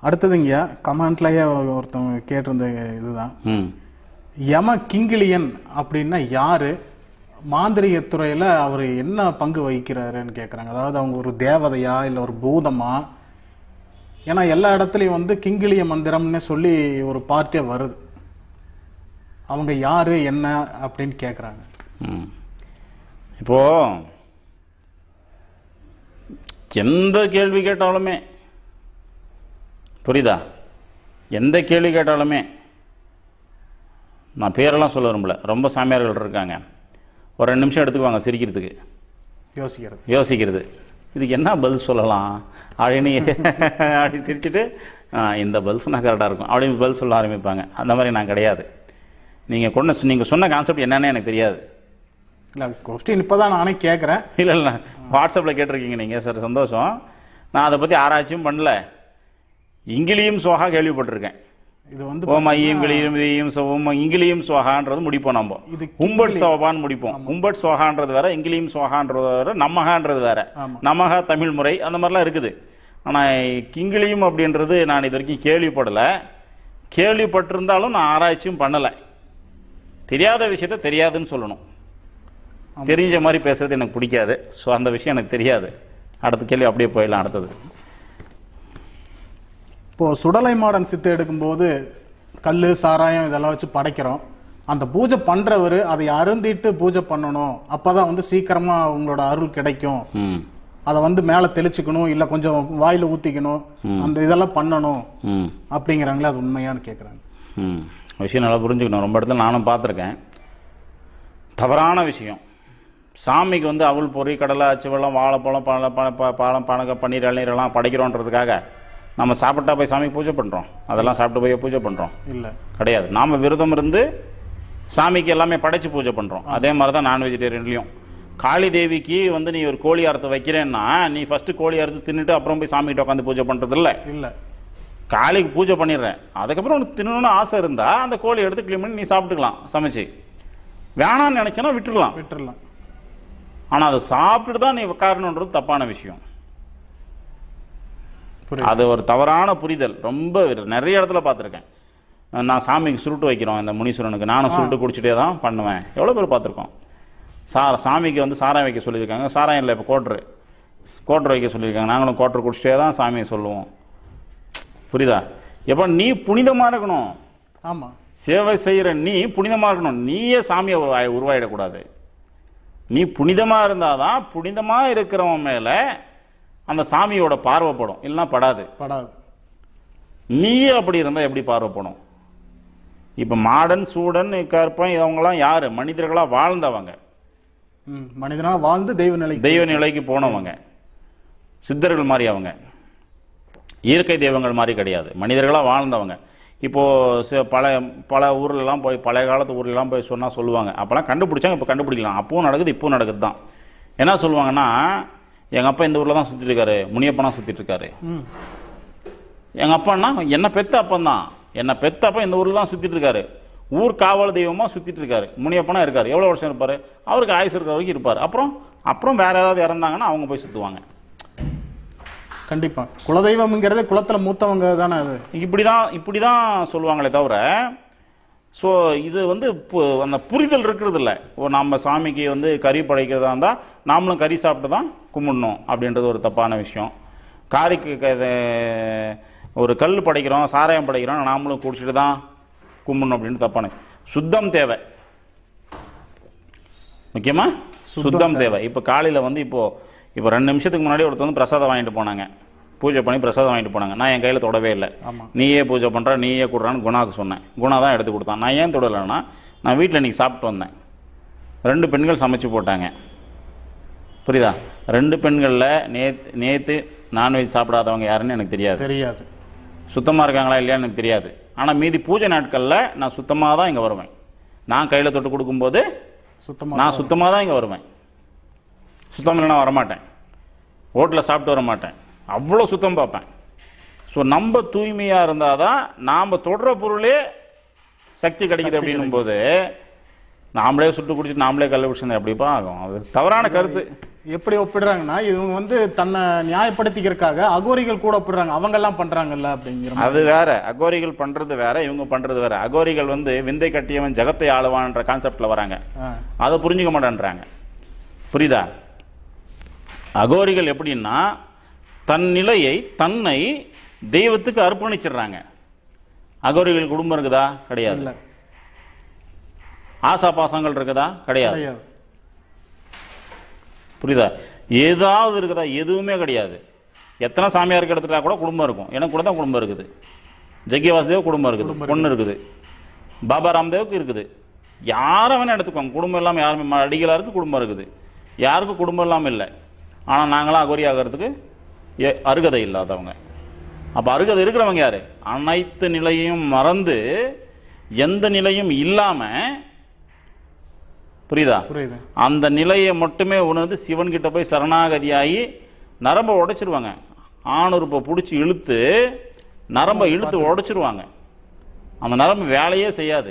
அடுத்ததுங்க கமெண்ட்லயே ஒருத்தவங்க கேட்டிருந்த இதுதான் ம் யம கிங்கிலியன் அப்படின்னா யாரு மாந்திரிக துறையில அவர் என்ன பங்கு வகிக்கிறாருன்னு கேக்குறாங்க அதாவது அவங்க ஒரு தேவதையா இல்ல ஒரு பூதமா ஏன்னா எல்லா இடத்துலயும் வந்து கிங்கிலிய மந்திரம்னு சொல்லி ஒரு பார்ட்டியா வருது அவங்க யாரு என்ன அப்படின்னு கேக்குறாங்க ம். இப்போ எந்த கேள்வி கேட்டாலுமே புரியுதா எந்த கேள்வி கேட்டாலுமே நான் பேரெல்லாம் சொல்ல விரும்பல ரொம்ப சாமியார்கள் இருக்காங்க ஒரு ரெண்டு நிமிஷம் எடுத்துக்குவாங்க சிரிக்கிறதுக்கு யோசிக்கிறது யோசிக்கிறது இதுக்கு என்ன பதில் சொல்லலாம் அப்படின்னு அப்படி சிரிச்சுட்டு "ஆ, இந்த பதில் சொன்னால் கரெக்டாக இருக்கும் அப்படின்னு பதில் சொல்ல ஆரம்பிப்பாங்க அந்த மாதிரி நான் கிடையாது நீங்கள் கொண்ட நீங்கள் சொன்ன கான்செப்ட் என்னன்னு எனக்கு தெரியாது இல்ல கொஸ்டின் இப்பதான் நானே கேக்குறேன் இல்லை இல்லை வாட்ஸ்அப்பில் கேட்டிருக்கீங்க நீங்கள் சார் சந்தோஷம் நான் அதை பற்றி ஆராய்ச்சியும் பண்ணல இங்கிலியும் சுவாகா கேள்விப்பட்டிருக்கேன் இது வந்து ஓம் ஐயும் கிளியும் இதையும் ஓம் இங்கிலியும் சுவாகான்றது முடிப்போம் நம்ம இது உம்பட் சோபான்னு முடிப்போம் உம்பட் சோகான்றது வேற இங்கிலியும் சுவாகான்றது வேற நமகான்றது வேற ஆமா. நமகா தமிழ் முறை அந்த மாதிரிலாம் இருக்குது ஆனால் கிங்கிலியும் அப்படின்றது நான் இது வரைக்கும் கேள்விப்படலை கேள்விப்பட்டிருந்தாலும் நான் ஆராய்ச்சியும் பண்ணலை தெரியாத விஷயத்த தெரியாதுன்னு சொல்லணும் தெரிஞ்ச மாதிரி பேசுறது எனக்கு பிடிக்காது ஸோ அந்த விஷயம் எனக்கு தெரியாது அடுத்த கேள்வி அப்படியே போயிடலாம் அடுத்தது இப்போ சுடலை மாடன் சித்து எடுக்கும்போது கல் சாராயம் இதெல்லாம் வச்சு படைக்கிறோம் அந்த பூஜை பண்றவர் அதை அருந்திட்டு பூஜை பண்ணணும் அப்பதான் வந்து சீக்கிரமா உங்களோட அருள் கிடைக்கும் ம் அதை வந்து மேல தெளிச்சுக்கணும் இல்ல கொஞ்சம் வாயில ஊத்திக்கணும் அந்த இதெல்லாம் பண்ணணும் ம் அப்படிங்கிறாங்களே அது உண்மையான்னு கேக்குறாங்க ம் விஷயம் நல்லா புரிஞ்சுக்கணும் ரொம்ப இடத்துல நானும் பார்த்துருக்கேன் தவறான விஷயம் சாமிக்கு வந்து அவல் பொறி கடலை அச்சு வெள்ளம் வாழைப்பழம் பழ பழ ப- பழம் பணக்க பன்னீர் இளநீரெல்லாம் படைக்கிறோன்றதுக்காக நம்ம சாப்பிட்டா போய் சாமிக்கு பூஜை பண்ணுறோம் அதெல்லாம் சாப்பிட்டு போய் பூஜை பண்ணுறோம் இல்ல கிடையாது நாம் விரதம் இருந்து சாமிக்கு எல்லாமே படைச்சு பூஜை பண்ணுறோம் அதே மாதிரி தான் நான் வெஜிடேரியன்லேயும் காளி தேவிக்கு வந்து நீ ஒரு கோழி அறுத்து வைக்கிறேன்னா நீ ஃபஸ்ட்டு கோழி அறுத்து தின்னுட்டு அப்புறம் போய் சாமிகிட்ட உட்காந்து பூஜை பண்ணுறது இல்லை இல்ல காளிக்கு பூஜை பண்ணிடுறேன் அதுக்கப்புறம் உனக்கு தின்னணும்னு ஆசை இருந்தா அந்த கோழி எடுத்து க்ளீன் பண்ணி நீ சாப்பிட்டுக்கலாம் சமைச்சு வேணாம்னு நினைச்சனா விட்டுறலாம் விட்டுறலாம் ஆனா அதை சாப்பிட்டுட்டு தான் நீ உட்காரணுன்றது தப்பான விஷயம் புரியுது அது ஒரு தவறான புரிதல் ரொம்ப நிறைய இடத்துல பார்த்துருக்கேன் நான் சாமிக்கு சுருட்டு வைக்கிறோம் இந்த முனீஸ்வரனுக்கு நானும் சுருட்டு குடிச்சிட்டே தான் பண்ணுவேன் எவ்வளோ பேர் பார்த்துருக்கோம் சா சாமிக்கு வந்து சாராயம் வைக்க சொல்லியிருக்காங்க சாராயம் இல்லை இப்போ கோட்ரு கோட்ரு வைக்க சொல்லியிருக்காங்க நாங்களும் கோட்ரு குடிச்சிட்டே தான் சாமியை சொல்லுவோம் புரியுதா எப்போ நீ புனிதமாக இருக்கணும் ஆமா சேவை செய்கிற நீ புனிதமாக இருக்கணும் நீயே சாமியை உருவாய் உருவாயிடக்கூடாது நீ புனிதமாக இருந்தால் தான் புனிதமாக இருக்கிறவன் மேலே அந்த சாமியோட பார்வைப்படும் இல்லைன்னா படாது படாது நீயே அப்படி இருந்தால் எப்படி பார்வைப்படும் இப்போ மாடன் சூடன் கற்பன் இவங்கெல்லாம் யார் மனிதர்களாக வாழ்ந்தவங்க ம் மனிதனா வாழ்ந்து தெய்வ நிலை தெய்வ நிலைக்கு போனவங்க சித்தர்கள் மாதிரி அவங்க இயற்கை தெய்வங்கள் மாதிரி கிடையாது மனிதர்களாக வாழ்ந்தவங்க இப்போது சி- பல பல ஊர்லலாம் போய் பழைய காலத்து ஊர்லலாம் போய் சொன்னால் சொல்லுவாங்க அப்போல்லாம் கண்டுபிடிச்சாங்க இப்போ கண்டுபிடிக்கலாம் அப்பவும் நடக்குது இப்பவும் நடக்குது தான் என்ன சொல்லுவாங்கன்னா எங்கள் அப்பா இந்த ஊரில் தான் சுற்றிட்டு இருக்காரு முனியப்பனா சுற்றிட்டு இருக்காரு ம் எங்கள் அப்பான்னா என்னை பெத்த அப்பன் தான் என்னை பெத்த அப்பா இந்த ஊரில் தான் சுற்றிட்டு இருக்காரு ஊர் காவல் தெய்வமாக சுற்றிட்டு இருக்காரு முனியப்பனா இருக்காரு எவ்வளோ வருஷம் இருப்பார் அவருக்கு ஆயுசு இருக்கிற வரைக்கும் இருப்பார் அப்புறம் அப்புறம் வேற யாராவது இறந்தாங்கன்னா அவங்க போய் சுற்றுவாங்க கண்டிப்பா குலதெய்வம்ங்கிறது குலத்துல மூத்தவங்க தானே அது இப்படி தான் இப்படி தான் சொல்லுவாங்களே தவிர ஸோ இது வந்து பு- அந்த புரிதல் இருக்கிறது இல்லை ஓ நம்ம சாமிக்கு வந்து கறி படைக்கிறதா இருந்தால் நாமளும் கறி சாப்பிட்டு தான் கும்பிடணும் அப்படின்றது ஒரு தப்பான விஷயம் காரிக்கு க- இது, ஒரு கல் படைக்கிறோம் சாராயம் படைக்கிறோம் நாமளும் குடிச்சிட்டு தான் கும்பிடணும் அப்படின்னு தப்பான சுத்தம் தேவை முக்கியமா சுத்தம் தேவை இப்போ காலையில் வந்து இப்போ இப்போ ரெண்டு நிமிஷத்துக்கு முன்னாடி ஒருத்தர் வந்து பிரசாதம் வாங்கிட்டு போனாங்க பூஜை பண்ணி பிரசாதம் வாங்கிட்டு போனாங்க நான் என் கையில் தொடவே இல்லை ஆமா நீயே பூஜை பண்ணுற நீயே கொடுறான்னு குணாக்கு சொன்னேன் குணா தான் எடுத்து கொடுத்தான் நான் ஏன் தொடலைன்னா நான் வீட்டில் இன்னைக்கு சாப்பிட்டு வந்தேன் ரெண்டு பெண்கள் சமைச்சு போட்டாங்க புரியுதா ரெண்டு பெண்களில் நேத்து நேற்று நான்வெஜ் சாப்பிடாதவங்க யாருன்னு எனக்கு தெரியாது தெரியாது சுத்தமாக இருக்காங்களா இல்லையான்னு எனக்கு தெரியாது ஆனால் மீதி பூஜை நாட்களில் நான் சுத்தமாக தான் இங்கே வருவேன் நான் கையில் தொட்டு கொடுக்கும்போது சுத்தமா நான் சுத்தமாக தான் இங்கே வருவேன் சுத்தம் இல்லைன்னா வரமாட்டேன் ஹோட்டலில் சாப்பிட்டு வர மாட்டேன் அவ்வளோ சுத்தம் பார்ப்பேன் ஸோ நம்ம தூய்மையாக இருந்தால் தான் நாம் தொடுற பொருளே சக்தி கிடைக்குது அப்படின்னும் போது நாமளே சுட்டு குடிச்சிட்டு நாமளே கல்ல குடிச்சிருந்தா எப்படிப்பா ஆகும் அது தவறான கருத்து எப்படி ஒப்பிடுறாங்கன்னா இவங்க வந்து தன்னை நியாயப்படுத்திக்கிறதுக்காக அகோரிகள் கூட ஒப்பிடுறாங்க அவங்க எல்லாம் பண்றாங்கல்ல அப்படிங்கிற மாதிரி. அது வேற அகோரிகள் பண்றது வேற இவங்க பண்றது வேற அகோரிகள் வந்து விந்தை கட்டியவன் ஜகத்தை ஆளுவான்ற கான்செப்ட்ல வராங்க ஆ, அதை புரிஞ்சுக்க மாட்டேன்றாங்க புரியுதா அகோரிகள் எப்படின்னா தன் நிலையை தன்னை தெய்வத்துக்கு அர்ப்பணிச்சிடுறாங்க அகோரிகள் குடும்பம் இருக்குதா கிடையாது இல்ல ஆசா பாசங்கள் இருக்குதா கிடையாது கிடையாது புரியுதா ஏதாவது இருக்குதா எதுவுமே கிடையாது எத்தனை சாமியாருக்கு எடுத்துட்டா கூட குடும்பம் இருக்கும் எனக்கு கூட தான் குடும்பம் இருக்குது ஜக்கிய வாசுதேவ் குடும்பம் இருக்குது பொண்ணு இருக்குது பாபா ராம்தேவுக்கு இருக்குது யாரை வேணா எடுத்துக்கோங்க குடும்பம் இல்லாமல் யாருமே ம- அடிகளாருக்கு குடும்பம் இருக்குது யாருக்கும் குடும்பம் இல்லாமல் இல்லை ஆனால் நாங்களாம் அகோரி ஆகிறதுக்கு எ- அருகதை இல்லாதவங்க அப்போ அருகதை இருக்கிறவங்க யாரு அனைத்து நிலையையும் மறந்து எந்த நிலையும் இல்லாமல் புரியுதா புரியுது அந்த நிலையை மட்டுமே உணர்ந்து சிவன்கிட்ட போய் சரணாகதியாகி நரம்பை உடைச்சிருவாங்க ஆணுறுப்பை பிடிச்சி இழுத்து நரம்பை இழுத்து உடைச்சிருவாங்க அந்த நரம்பு வேலையே செய்யாது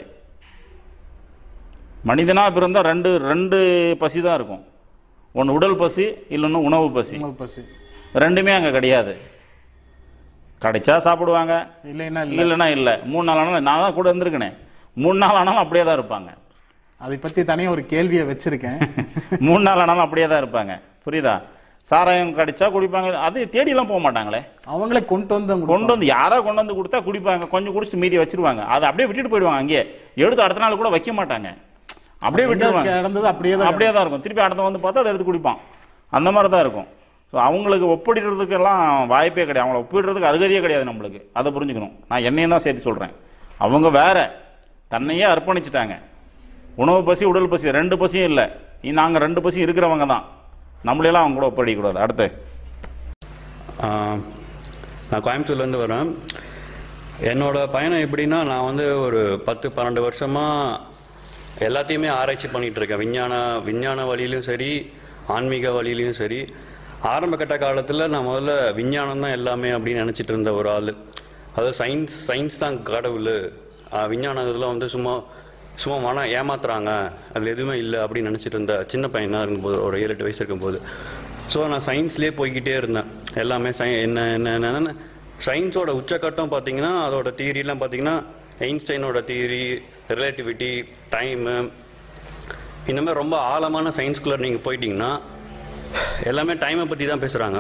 மனிதனா பிறந்தா ரெண்டு ரெண்டு பசி தான் இருக்கும் ஒன்று உடல் பசி இல்லைன்னு உணவு பசி உணவு பசி ரெண்டுமே அங்கே கிடையாது கிடைச்சா சாப்பிடுவாங்க இல்லைன்னா இல்ல இல்லைன்னா இல்லை மூணு நாள் ஆனாலும் நான் தான் கூட இருந்திருக்கனே மூணு நாள் ஆனாலும் அப்படியே தான் இருப்பாங்க அதை பத்தி தனியா ஒரு கேள்வியை வச்சிருக்கேன் மூணு நாள் ஆனாலும் அப்படியே தான் இருப்பாங்க புரியுதா சாராயம் கடிச்சா குடிப்பாங்க அது தேடிலாம் போக மாட்டாங்களே அவங்களே கொண்டு வந்து அவங்க கொண்டு வந்து யாரோ கொண்டு வந்து கொடுத்தா குடிப்பாங்க கொஞ்சம் குடிச்சிட்டு மீதி வச்சிருவாங்க அதை அப்படியே விட்டுட்டு போயிடுவாங்க அங்கேயே எடுத்து அடுத்த நாள் கூட வைக்க மாட்டாங்க அப்படியே எங்க விட்டுருவாங்க கிடந்தது அப்படியே தான் அப்படியே தான் இருக்கும் திருப்பி அடுத்த வந்து பார்த்தா அதை எடுத்து குடிப்பான் அந்த மாதிரி தான் இருக்கும் ஸோ அவங்களுக்கு ஒப்பிடுறதுக்கெல்லாம் வாய்ப்பே கிடையாது அவங்கள ஒப்பிடுறதுக்கு அருகதையே கிடையாது நம்மளுக்கு அதை புரிஞ்சுக்கணும் நான் என்னையும் தான் சேர்த்து சொல்கிறேன் அவங்க வேற தன்னையே அர்ப்பணிச்சிட்டாங்க உணவு பசி உடல் பசி ரெண்டு பசியும் இல்லை நாங்கள் ரெண்டு பசியும் இருக்கிறவங்க தான் நம்மளையெல்லாம் அவங்க கூட ஒப்படைக்கக்கூடாது அடுத்து ஆஹ், நான் கோயம்புத்தூர்லேருந்து வரேன் என்னோட பயணம் எப்படின்னா நான் வந்து ஒரு பத்து பன்னெண்டு வருஷமாக எல்லாத்தையுமே ஆராய்ச்சி பண்ணிட்டு இருக்கேன் விஞ்ஞான விஞ்ஞான வழியிலும் சரி ஆன்மீக வழியிலையும் சரி ஆரம்ப கட்ட காலத்தில் நான் முதல்ல விஞ்ஞானம் தான் எல்லாமே அப்படின்னு நினச்சிட்டு இருந்த ஒரு ஆள் அதாவது சயின்ஸ் சயின்ஸ் தான் கடவுள் ஆஹ், விஞ்ஞானம் இதெல்லாம் வந்து சும்மா சும்மா மன ஏமாத்துறாங்க அதில் எதுவுமே இல்லை அப்படின்னு நினச்சிட்டு இருந்த சின்ன பையனாக இருக்கும்போது ஒரு ஏழு எட்டு வயசு இருக்கும்போது ஸோ நான் சயின்ஸ்லேயே போய்கிட்டே இருந்தேன் எல்லாமே சை என்ன என்ன என்னென்ன சயின்ஸோட உச்சக்கட்டம் பார்த்தீங்கன்னா அதோட தியரிலாம் பார்த்தீங்கன்னா ஐன்ஸ்டைனோட தியரி ரிலேட்டிவிட்டி டைமு இந்த மாதிரி ரொம்ப ஆழமான சயின்ஸ்குள்ளே நீங்கள் போயிட்டீங்கன்னா எல்லாமே டைமை பற்றி தான் பேசுகிறாங்க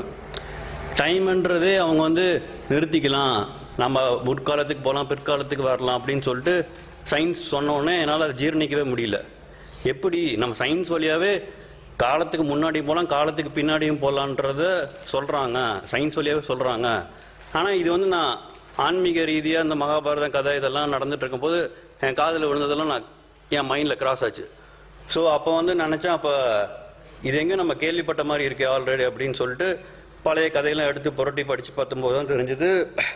டைம்ன்றதே அவங்க வந்து நிறுத்திக்கலாம் நம்ம முற்காலத்துக்கு போகலாம் பிற்காலத்துக்கு வரலாம் அப்படின்னு சொல்லிட்டு சயின்ஸ் சொன்ன உடனே என்னால் அதை ஜீரணிக்கவே முடியல எப்படி நம்ம சயின்ஸ் வழியாகவே காலத்துக்கு முன்னாடி போகலாம் காலத்துக்கு பின்னாடியும் போகலான்றத சொல்கிறாங்க சயின்ஸ் வழியாகவே சொல்கிறாங்க ஆனால் இது வந்து நான் ஆன்மீக ரீதியாக இந்த மகாபாரதம் கதை இதெல்லாம் நடந்துட்டு இருக்கும்போது என் காதில் விழுந்ததெல்லாம் நான் என் மைண்டில் கிராஸ் ஆச்சு ஸோ அப்போ வந்து நினச்சேன் அப்போ இது எங்கே நம்ம கேள்விப்பட்ட மாதிரி இருக்கே ஆல்ரெடி அப்படின்னு சொல்லிட்டு பழைய கதையெல்லாம் எடுத்து புரட்டி படித்து பார்த்தும்போது தான் தெரிஞ்சது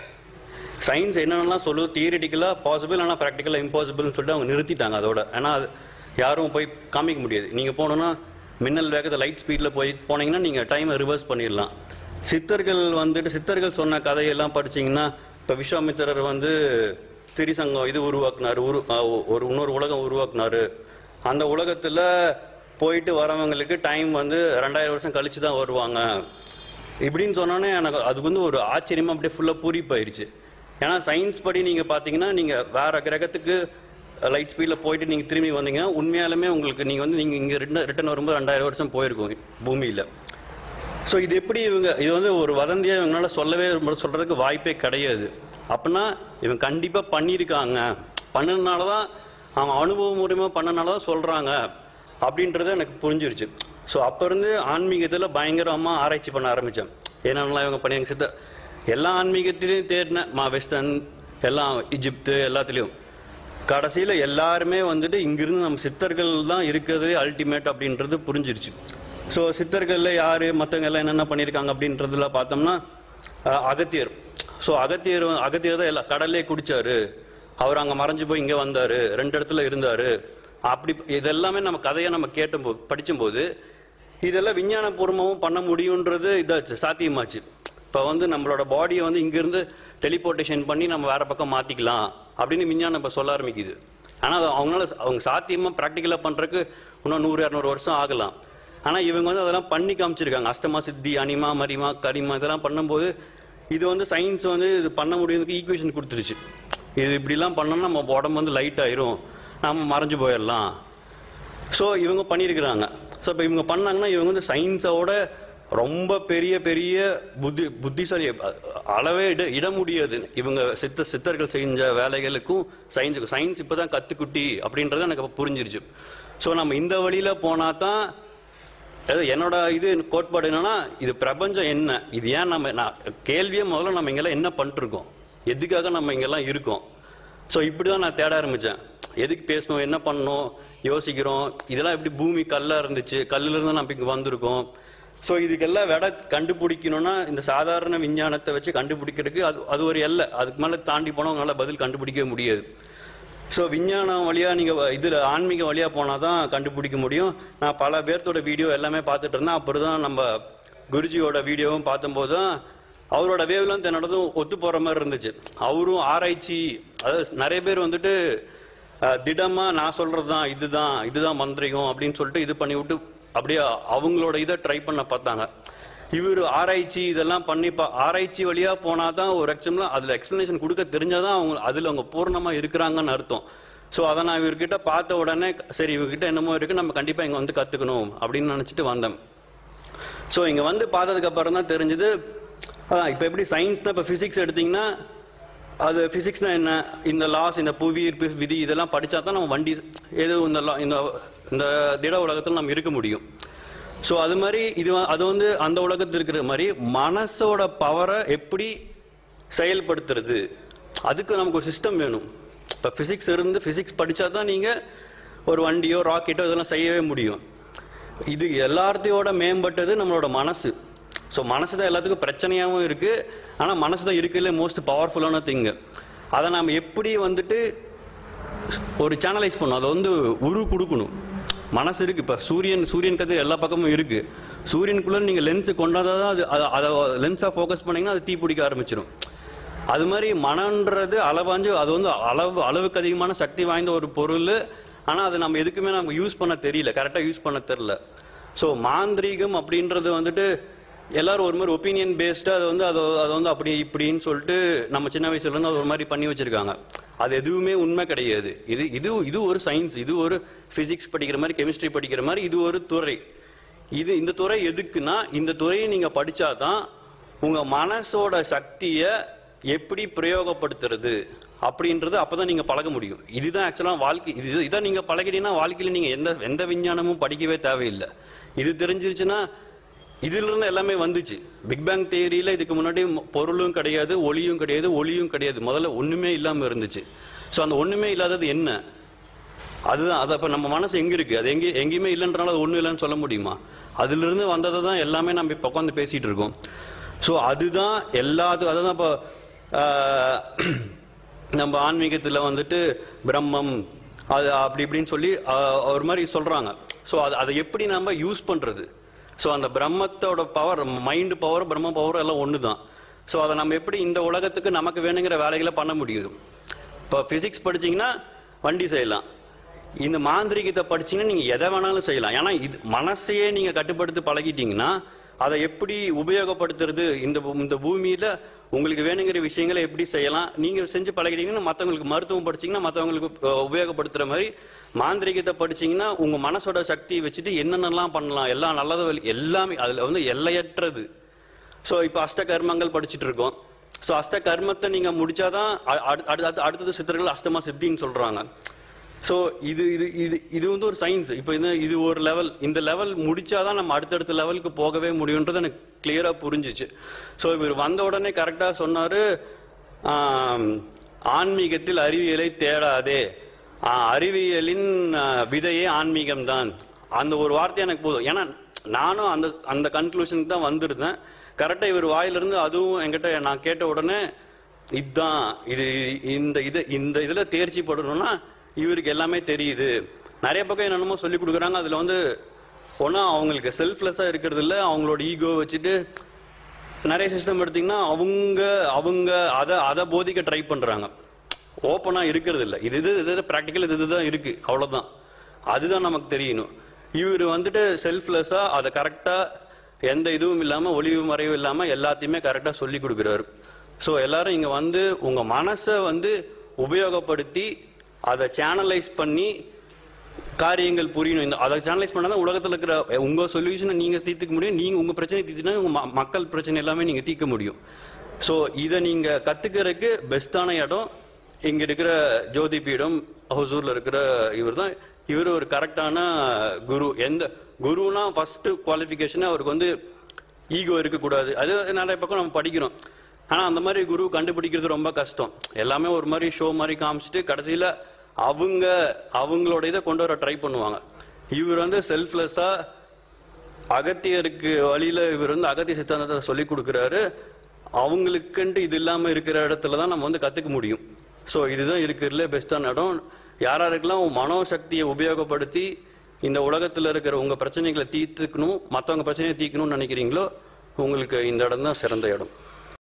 சயின்ஸ் என்னென்னலாம் சொல்லுது தியரிட்டிக்கலாக பாசிபிள் ஆனால் ப்ராக்டிக்கலாக இம்பாசிபிள்னு சொல்லிட்டு அவங்க நிறுத்திட்டாங்க அதோட ஏன்னா அது யாரும் போய் காமிக்க முடியாது நீங்கள் போனோன்னா மின்னல் வேகத்தை லைட் ஸ்பீடில் போய் போனீங்கன்னா நீங்கள் டைமை ரிவர்ஸ் பண்ணிடலாம் சித்தர்கள் வந்துட்டு சித்தர்கள் சொன்ன கதையெல்லாம் படிச்சீங்கன்னா இப்போ விஸ்வாமித்திரர் வந்து திரிசங்கம் இது உருவாக்குனாரு உரு அஹ் ஒரு இன்னொரு உலகம் உருவாக்குனாரு அந்த உலகத்தில் போயிட்டு வரவங்களுக்கு டைம் வந்து ரெண்டாயிரம் வருஷம் கழிச்சு தான் வருவாங்க இப்படின்னு சொன்னோன்னே எனக்கு அதுக்கு வந்து ஒரு ஆச்சரியமா அப்படியே ஃபுல்லாக பூரிப்பாயிருச்சு ஏன்னா சயின்ஸ் படி நீங்கள் பார்த்தீங்கன்னா நீங்கள் வேற கிரகத்துக்கு லைட் ஸ்பீடில் போயிட்டு நீங்கள் திரும்பி வந்தீங்கன்னா உண்மையாலுமே உங்களுக்கு நீங்கள் வந்து நீங்கள் இங்கே ரிட்டன் ரிட்டன் வரும்போது ரெண்டாயிரம் வருஷம் போயிருக்கும் பூமியில் ஸோ இது எப்படி இவங்க இது வந்து ஒரு வதந்தியாக இவங்களால சொல்லவே சொல்கிறதுக்கு வாய்ப்பே கிடையாது அப்படின்னா இவங்க கண்டிப்பாக பண்ணியிருக்காங்க பண்ணனால தான் அவங்க அனுபவம் மூலியமாக பண்ணனால தான் சொல்கிறாங்க அப்படின்றது எனக்கு புரிஞ்சிருச்சு ஸோ அப்போ இருந்து ஆன்மீகத்தில் பயங்கரமாக ஆராய்ச்சி பண்ண ஆரம்பித்தேன் என்னென்னலாம் இவங்க பண்ணி சித்த எல்லா ஆன்மீகத்திலையும் தேடினேன் மா வெஸ்டர்ன் எல்லாம் இஜிப்து எல்லாத்துலேயும் கடைசியில் எல்லாருமே வந்துட்டு இங்கிருந்து நம்ம சித்தர்கள் தான் இருக்கிறது அல்டிமேட் அப்படின்றது புரிஞ்சிருச்சு ஸோ சித்தர்களில் யார் மற்றவங்க எல்லாம் என்னென்ன பண்ணியிருக்காங்க அப்படின்றதுல பார்த்தோம்னா அஹ், அகத்தியர் ஸோ அகத்தியர் வந்து- அகத்தியர் தான் எல்லா கடல்லே குடிச்சாரு அவர் அங்கே மறைஞ்சு போய் இங்கே வந்தார் ரெண்டு இடத்துல இருந்தார் அப்படி இதெல்லாமே நம்ம கதையை நம்ம கேட்டும்போது படிக்கும்போது இதெல்லாம் விஞ்ஞானபூர்வமாகவும் பண்ண முடியுன்றது இதாச்சு சாத்தியமாச்சு இப்போ வந்து நம்மளோட பாடியை வந்து இங்கிருந்து டெலிபோர்டேஷன் பண்ணி நம்ம வேற பக்கம் மாற்றிக்கலாம் அப்படின்னு விஞ்ஞானம் இப்போ சொல்ல ஆரம்பிக்குது ஆனால் அது அவங்களால அவங்க சாத்தியமாக ப்ராக்டிக்கலாக பண்ணுறதுக்கு இன்னும் நூறு இரநூறு வருஷம் ஆகலாம் ஆனால் இவங்க வந்து அதெல்லாம் பண்ணி காமிச்சிருக்காங்க அஷ்டமா சித்தி அனிமா மரிமா கரிமா இதெல்லாம் பண்ணும்போது இது வந்து சயின்ஸ் வந்து இது பண்ண முடியுறதுக்கு ஈக்குவேஷன் கொடுத்துருச்சு இது இப்படிலாம் பண்ணோம்னா நம்ம உடம்பு வந்து லைட் ஆயிரும் நம்ம மறைஞ்சு போயிடலாம் ஸோ இவங்க பண்ணியிருக்கிறாங்க ஸோ இப்போ இவங்க பண்ணாங்கன்னா இவங்க வந்து சயின்ஸோட ரொம்ப பெரிய பெரிய புத்தி புத்திசாலி அ- அளவே இட இட முடியாது இவங்க சித்த சித்தர்கள் செஞ்ச வேலைகளுக்கும் சயின்ஸுக்கும் சயின்ஸ் இப்போ தான் கற்றுக்குட்டி அப்படின்றது எனக்கு அப்போ புரிஞ்சிருச்சு ஸோ நம்ம இந்த வழியில் போனால் தான் அதாவது என்னோட இது கோட்பாடு என்னன்னா இது பிரபஞ்சம் என்ன இது ஏன் நம்ம நான் கேள்வியே முதல்ல நம்ம இங்கெல்லாம் என்ன பண்ணிருக்கோம் எதுக்காக நம்ம இங்கெல்லாம் இருக்கோம் ஸோ இப்படி தான் நான் தேட ஆரம்பித்தேன் எதுக்கு பேசணும் என்ன பண்ணணும் யோசிக்கிறோம் இதெல்லாம் எப்படி பூமி கல்லாக இருந்துச்சு கல்லுல இருந்து நம்ம இங்கே வந்திருக்கோம் ஸோ இதுக்கெல்லாம் விட கண்டுபிடிக்கணும்னா இந்த சாதாரண விஞ்ஞானத்தை வச்சு கண்டுபிடிக்கிறதுக்கு அது அது ஒரு எல்லை அதுக்கு மேலே தாண்டி போனால் உங்களால் பதில் கண்டுபிடிக்கவே முடியாது ஸோ விஞ்ஞானம் வழியாக நீங்கள் இதில் ஆன்மீக வழியாக போனால் தான் கண்டுபிடிக்க முடியும் நான் பல பேர்த்தோட வீடியோ எல்லாமே பார்த்துட்டு இருந்தேன் அப்புறம் தான் நம்ம குருஜியோட வீடியோவும் பார்த்தம்போது தான் அவரோட வேவ்லாம் தன்னோடதும் ஒத்து போகிற மாதிரி இருந்துச்சு அவரும் ஆராய்ச்சி அதாவது நிறைய பேர் வந்துட்டு அஹ், திடமா நான் சொல்கிறது தான் இதுதான் இதுதான் மந்திரிகம் அப்படின்னு சொல்லிட்டு இது பண்ணி விட்டு அப்படியே அவங்களோட இதை ட்ரை பண்ண பார்த்தாங்க இவர் ஆராய்ச்சி இதெல்லாம் பண்ணி பா ஆராய்ச்சி வழியா போனாதான் ஒரு எக்ஸாம்ல அதுல எக்ஸ்பிளனேஷன் கொடுக்க தெரிஞ்சாதான் அவங்க அதுல அவங்க பூர்ணமா இருக்கிறாங்கன்னு அர்த்தம் ஸோ அதை நான் இவர்கிட்ட பார்த்த உடனே சரி இவர்கிட்ட என்னமோ இருக்கு நம்ம கண்டிப்பா இங்க வந்து கத்துக்கணும் அப்படின்னு நினைச்சிட்டு வந்தேன் ஸோ இங்க வந்து பார்த்ததுக்கு அப்புறம் தான் தெரிஞ்சது அதான் இப்போ எப்படி சயின்ஸ்னா இப்போ ஃபிசிக்ஸ் எடுத்தீங்கன்னா அது ஃபிசிக்ஸ்னா என்ன இந்த லாஸ் இந்த புவி ஈர்ப்பு விதி இதெல்லாம் படிச்சா தான் நம்ம வண்டி ஏதோ இந்த law- இந்த இந்த திட உலகத்தில் நம்ம இருக்க முடியும் ஸோ அது மாதிரி இது வ- அது வந்து அந்த உலகத்தில் இருக்கிற மாதிரி மனசோட பவரை எப்படி செயல்படுத்துறது அதுக்கு நமக்கு ஒரு சிஸ்டம் வேணும் இப்போ ஃபிசிக்ஸ் இருந்து ஃபிசிக்ஸ் படித்தா தான் நீங்கள் ஒரு வண்டியோ ராக்கெட்டோ இதெல்லாம் செய்யவே முடியும் இது எல்லாத்தையோட மேம்பட்டது நம்மளோட மனசு ஸோ மனசு தான் எல்லாத்துக்கும் பிரச்சனையாகவும் இருக்குது ஆனால் மனசு தான் இருக்கிறதுல மோஸ்ட் பவர்ஃபுல்லான திங்கு அதை நாம் எப்படி வந்துட்டு ஒரு சேனலைஸ் பண்ணும் அதை வந்து உரு கொடுக்கணும் மனசு இருக்கு இப்போ சூரியன் சூரியன் கதிர் எல்லா பக்கமும் இருக்கு சூரியனுக்குள்ள நீங்க லென்ஸ் கொண்டாதான் அது அதை- அதை லென்ஸாக ஃபோக்கஸ் பண்ணீங்கன்னா அது தீ பிடிக்க ஆரம்பிச்சிடும் அது மாதிரி மனன்றது அளவாஞ்சு அது வந்து அளவு அளவுக்கு அதிகமான சக்தி வாய்ந்த ஒரு பொருள் ஆனால் அது நம்ம எதுக்குமே நமக்கு யூஸ் பண்ண தெரியல கரெக்டாக யூஸ் பண்ண தெரியல ஸோ மாந்திரீகம் அப்படின்றது வந்துட்டு எல்லாரும் ஒரு மாதிரி ஒப்பீனியன் பேஸ்டாக அது வந்து அது அது வந்து அப்படி இப்படின்னு சொல்லிட்டு நம்ம சின்ன வயசுல இருந்து அது ஒரு மாதிரி பண்ணி வச்சிருக்காங்க அது எதுவுமே உண்மை கிடையாது இது இது இது ஒரு சயின்ஸ் இது ஒரு ஃபிசிக்ஸ் படிக்கிற மாதிரி கெமிஸ்ட்ரி படிக்கிற மாதிரி இது ஒரு துறை இது இந்த துறை எதுக்குன்னா இந்த துறையை நீங்க படிச்சாதான் உங்க மனசோட சக்தியை எப்படி பிரயோகப்படுத்துறது அப்படின்றது அப்பதான் நீங்க பழக முடியும் இதுதான் ஆக்சுவலா வாழ்க்கை இது இதை நீங்க பழகிட்டீங்கன்னா வாழ்க்கையில நீங்க எந்த எந்த விஞ்ஞானமும் படிக்கவே தேவையில்லை இது தெரிஞ்சிருச்சுன்னா இதுல இருந்து எல்லாமே வந்துச்சு பிக் பேங் தியரியில இதுக்கு முன்னாடி ம- பொருளும் கிடையாது ஒளியும் கிடையாது ஒளியும் கிடையாது முதல்ல ஒண்ணுமே இல்லாம இருந்துச்சு ஸோ அந்த ஒண்ணுமே இல்லாதது என்ன அதுதான் அது அப்ப நம்ம மனசு எங்க இருக்கு அது எங்கே எங்கேயுமே இல்லைன்றனால அது ஒண்ணும் இல்லைன்னு சொல்ல முடியுமா அதுல இருந்து வந்ததை தான் எல்லாமே நம்ம இப்போ உட்காந்து பேசிட்டு இருக்கோம் ஸோ அதுதான் எல்லாத்துக்கும் அதுதான் இப்போ ஆஹ், நம்ம ஆன்மீகத்துல வந்துட்டு பிரம்மம் அது அப்படி இப்படின்னு சொல்லி ஆஹ், ஒரு மாதிரி சொல்றாங்க ஸோ அது அதை எப்படி நம்ம யூஸ் பண்றது ஸோ அந்த பிரம்மத்தோட power mind power Brahma power எல்லாம் ஒன்று தான் ஸோ அதை நம்ம எப்படி இந்த உலகத்துக்கு நமக்கு வேணுங்கிற வேலைகளை பண்ண முடியும் இப்போ ஃபிசிக்ஸ் படிச்சீங்கன்னா வண்டி செய்யலாம் இந்த மாந்திரிகத்தை படிச்சீங்கன்னா நீங்கள் எதை வேணாலும் செய்யலாம் ஏன்னா இது மனசையே நீங்கள் கட்டுப்படுத்தி பழகிட்டீங்கன்னா அதை எப்படி உபயோகப்படுத்துறது இந்த பூ- இந்த பூமியில் உங்களுக்கு வேணுங்கிற விஷயங்களை எப்படி செய்யலாம் நீங்கள் செஞ்சு பழகிட்டீங்கன்னா மற்றவங்களுக்கு மருத்துவம் படிச்சீங்கன்னா மற்றவங்களுக்கு உபயோகப்படுத்துகிற மாதிரி மாந்திரிகத்தை படிச்சீங்கன்னா உங்கள் மனசோட சக்தியை வச்சுட்டு என்னென்னலாம் பண்ணலாம் எல்லாம் நல்லது வழி- எல்லாமே அதில் வந்து எல்லையற்றது ஸோ இப்போ அஷ்ட கர்மங்கள் படிச்சுட்டு இருக்கோம் ஸோ அஷ்ட கர்மத்தை நீங்கள் முடிச்சாதான் அ- அடு- அடுத்து அடுத்தது சித்தர்கள் அஷ்டமா சித்தின்னு சொல்கிறாங்க ஸோ இது இது இது இது வந்து ஒரு சயின்ஸ் இப்போ இது இது ஒரு லெவல் இந்த லெவல் முடிச்சாதான் நம்ம அடுத்தடுத்த லெவலுக்கு போகவே முடியுன்றது எனக்கு கிளியராக புரிஞ்சிச்சு ஸோ இவர் வந்த உடனே கரெக்டாக சொன்னார் ஆன்மீகத்தில் அறிவியலை தேடாதே ஆ, அறிவியலின் ஆ, விதையே ஆன்மீகம்தான் அந்த ஒரு வார்த்தை எனக்கு போதும் ஏன்னா நானும் அந்த அந்த கன்க்ளூஷனுக்கு தான் வந்திருந்தேன் கரெக்டாக இவர் வாயிலிருந்து அதுவும் என்கிட்ட நான் கேட்ட உடனே இதுதான் இது இந்த இது இந்த இதில் தேர்ச்சி படணும்னா இவருக்கு எல்லாமே தெரியுது நிறைய பக்கம் என்னென்னமோ சொல்லி கொடுக்குறாங்க அதில் வந்து ஒன்றா அவங்களுக்கு செல்ஃப்லெஸ்ஸாக இருக்கிறது இல்லை அவங்களோட ஈகோ வச்சுட்டு நிறைய சிஸ்டம் எடுத்தீங்கன்னா அவங்க அவங்க அதை அதை போதிக்க ட்ரை பண்ணுறாங்க ஓப்பனாக இருக்கிறது இல்லை இது இது இது ப்ராக்டிக்கல் இது இதுதான் இருக்குது அவ்வளோதான் அதுதான் நமக்கு தெரியணும் இவர் வந்துட்டு செல்ஃப்லெஸ்ஸா அதை கரெக்டா எந்த இதுவும் இல்லாம ஒளிவு மறைவும் இல்லாம எல்லாத்தையுமே கரெக்டா சொல்லி கொடுக்குறாரு ஸோ எல்லாரும் இங்க வந்து உங்க மனசை வந்து உபயோகப்படுத்தி அதை சேனலைஸ் பண்ணி காரியங்கள் புரியணும் இந்த அதை சேனலைஸ் பண்ணா தான் உலகத்தில் இருக்கிற உங்க சொல்யூஷனை நீங்க தீர்த்துக்க முடியும் நீங்க உங்க பிரச்சனை தீர்த்துனா உங்க ம- மக்கள் பிரச்சனை எல்லாமே நீங்க தீர்க்க முடியும் ஸோ இதை நீங்க கத்துக்கிறதுக்கு பெஸ்டான இடம் இங்க இருக்கிற ஜோதி பீடம் ஹொசூர்ல இருக்கிற இவர் தான் இவர் ஒரு கரெக்டான குரு எந்த குருனா ஃபர்ஸ்ட் குவாலிஃபிகேஷன் அவருக்கு வந்து ஈகோ இருக்கக்கூடாது அது நிறைய பக்கம் நம்ம படிக்கிறோம் ஆனா அந்த மாதிரி குரு கண்டுபிடிக்கிறது ரொம்ப கஷ்டம் எல்லாமே ஒரு மாதிரி ஷோ மாதிரி காமிச்சிட்டு கடைசியில அவங்க அவங்களோட இதை கொண்டு வர ட்ரை பண்ணுவாங்க இவர் வந்து செல்ஃப்லெஸ்ஸா அகத்தியருக்கு வழியில இவர் வந்து அகத்திய சித்தாந்தத்தை சொல்லி கொடுக்குறாரு அவங்களுக்குன்ட்டு இது இல்லாம இருக்கிற இடத்துல தான் நம்ம வந்து கத்துக்க முடியும் ஸோ இதுதான் இருக்கிறதுல பெஸ்டான இடம் யார் யாருக்கெல்லாம் மனோசக்தியை உபயோகப்படுத்தி இந்த உலகத்துல இருக்கிற உங்க பிரச்சனைகளை தீர்த்துக்கணும் மற்றவங்க பிரச்சனையை தீர்க்கணும்னு நினைக்கிறீங்களோ உங்களுக்கு இந்த இடம் தான் சிறந்த இடம்